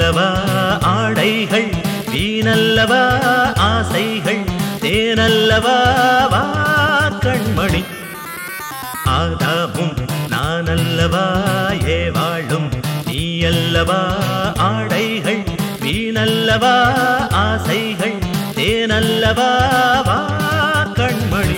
வீணல்லவா ஆடைகள் வீணல்லவா ஆசைகள் தேனல்லவா வா கண்மணி ஆதாமும் நானல்லவா ஏவாளும் நீ அல்லவா ஆடைகள் வீணல்லவா ஆசைகள் தேனல்லவா வா கண்மணி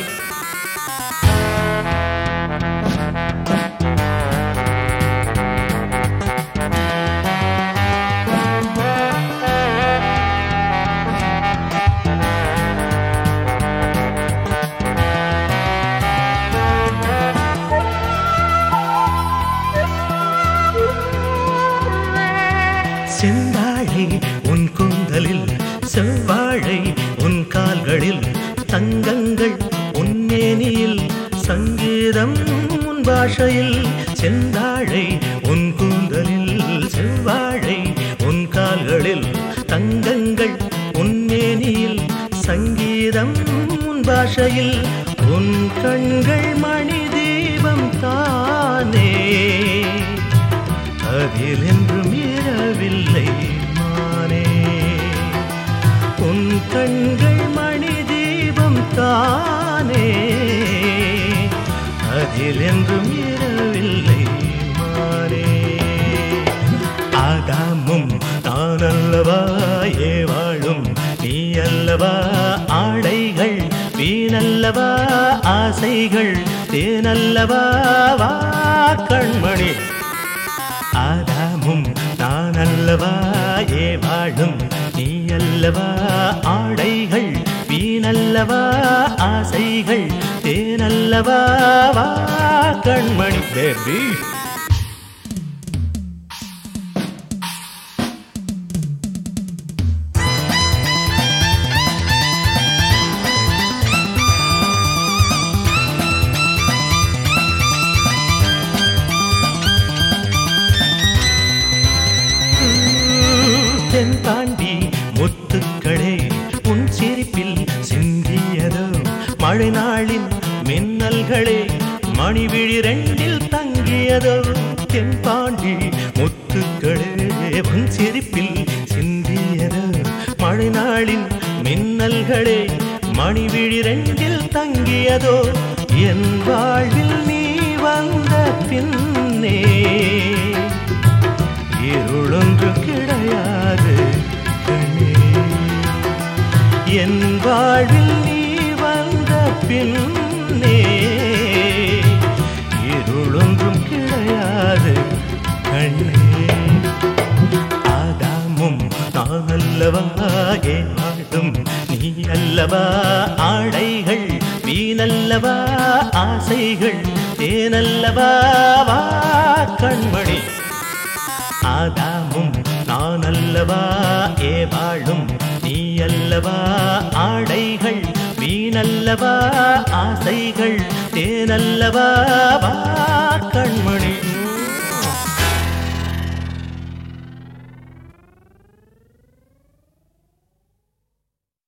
செந்தாழை உன் கூந்தலில் செவ்வாழை உன் கால்களில் தங்கங்கள் உன் மேனியில் சங்கீதம் உன் பாஷையில் செந்தாழை உன் கூந்தலில் செவ்வாழை உன் கால்களில் தங்கங்கள் உன் மேனியில் சங்கீதம் உன் பாஷையில் உன் கண்கள் மணி தீபம் தானே அதில் என்றும் இரவில்லை மானே உன் கண்கள் மணி தீபம் தானே அதில் என்றும் இரவில்லை மானே ஆதாமும் நான் அல்லவா ஏவாழும் நீ அல்லவா ஆடைகள் வீணல்லவா ஆசைகள் தேனல்லவா வா கண்மணி ஆதாமும் நான் அல்லவா ஏவாழும் நீ அல்லவா ஆடைகள் வீணல்லவா ஆசைகள் தேனல்லவா வா கண்மணி பேபி தென் தாண்டி முத்துக்களே உன் சிரிப்பில் சிந்தியதோ மழை நாளின் மின்னல்களே மணிவிழி ரெண்டில் தங்கியதோ தென் தாண்டி முத்துக்களே உன் சிரிப்பில் சிந்தியதோ மழை நாளின் மின்னல்களே மணிவிழி ரெண்டில் தங்கியதோ என் வாழ்வில் நீ வந்த பின்னே இருளொன்று கிடையாது கண்ணே என் வாழ்வில் நீ வந்த பின்னே இருளொன்றும் கிடையாது கண்ணே ஆதாமும் நான் அல்லவா ஏமாடும் நீ அல்லவா ஆடைகள் வீணல்லவா ஆசைகள் தேனல்லவா வா கண்மணி ஆதாமும் நான் அல்லவா ஏவாளும் நீ அல்லவா ஆடைகள் வீணல்லவா ஆசைகள் தேனல்லவா வா கண்